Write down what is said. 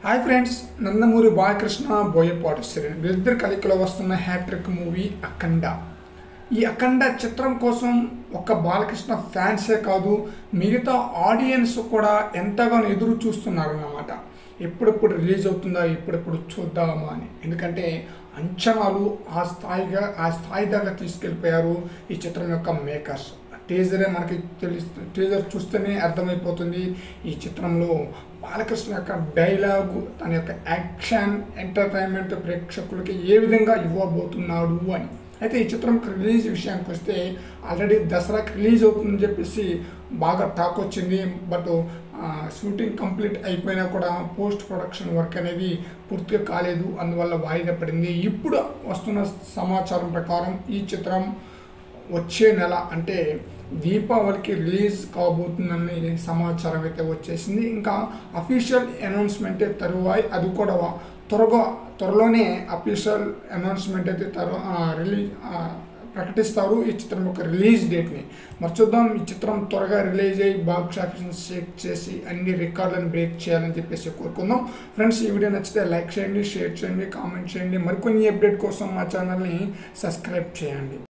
hi friends Nandamuri Balakrishna Boyapati Srini వీరిద్దరు కలికలో వస్తున్న హ్యాట్రిక్ మూవీ అఖండ ఈ అఖండ చిత్రం కోసం ఒక్క బాలకృష్ణ ఫ్యాన్సే కాదు మిగతా ఆడియన్స్ కూడా ఎంతగానో ఎదురు చూస్తున్నారన్నమాట ఎప్పుడెప్పుడు రిలీజ్ అవుతుందా ఎప్పుడెప్పుడు చూద్దామా అని ఎందుకంటే అంచనాలు ఆ స్థాయిగా ఆ స్థాయి దాకా తీసుకెళ్ళిపోయారు ఈ చిత్రం యొక్క మేకర్స్ టీజరే మనకి తెలుస్తు టీజర్ చూస్తేనే అర్థమైపోతుంది ఈ చిత్రంలో బాలకృష్ణ యొక్క డైలాగు తన యొక్క యాక్షన్ ఎంటర్టైన్మెంట్ ప్రేక్షకులకి ఏ విధంగా ఇవ్వబోతున్నాడు అని అయితే ఈ చిత్రం రిలీజ్ విషయానికి వస్తే ఆల్రెడీ దసరాకి రిలీజ్ అవుతుందని చెప్పేసి బాగా టాక్ వచ్చింది బట్ షూటింగ్ కంప్లీట్ అయిపోయినా కూడా పోస్ట్ ప్రొడక్షన్ వర్క్ అనేది పూర్తిగా కాలేదు అందువల్ల వాయిదా పడింది ఇప్పుడు వస్తున్న సమాచారం ప్రకారం ఈ చిత్రం వచ్చే నెల అంటే దీపావళికి రిలీజ్ కాబోతుందని సమాచారం అయితే వచ్చేసింది ఇంకా అఫీషియల్ అనౌన్స్మెంట్ తరువాయి అది కూడా త్వరగా త్వరలోనే అఫీషియల్ అనౌన్స్మెంట్ అయితే తరు రిలీజ్ ప్రకటిస్తారు ఈ చిత్రం యొక్క రిలీజ్ డేట్ని మరి చూద్దాం ఈ చిత్రం త్వరగా రిలీజ్ అయ్యి బాక్స్ ఆఫీస్ని చెక్ చేసి అన్ని రికార్డులను బ్రేక్ చేయాలని చెప్పేసి కోరుకుందాం ఫ్రెండ్స్ ఈ వీడియో నచ్చితే లైక్ చేయండి షేర్ చేయండి కామెంట్ చేయండి మరికొన్ని అప్డేట్ కోసం మా ఛానల్ని సబ్స్క్రైబ్ చేయండి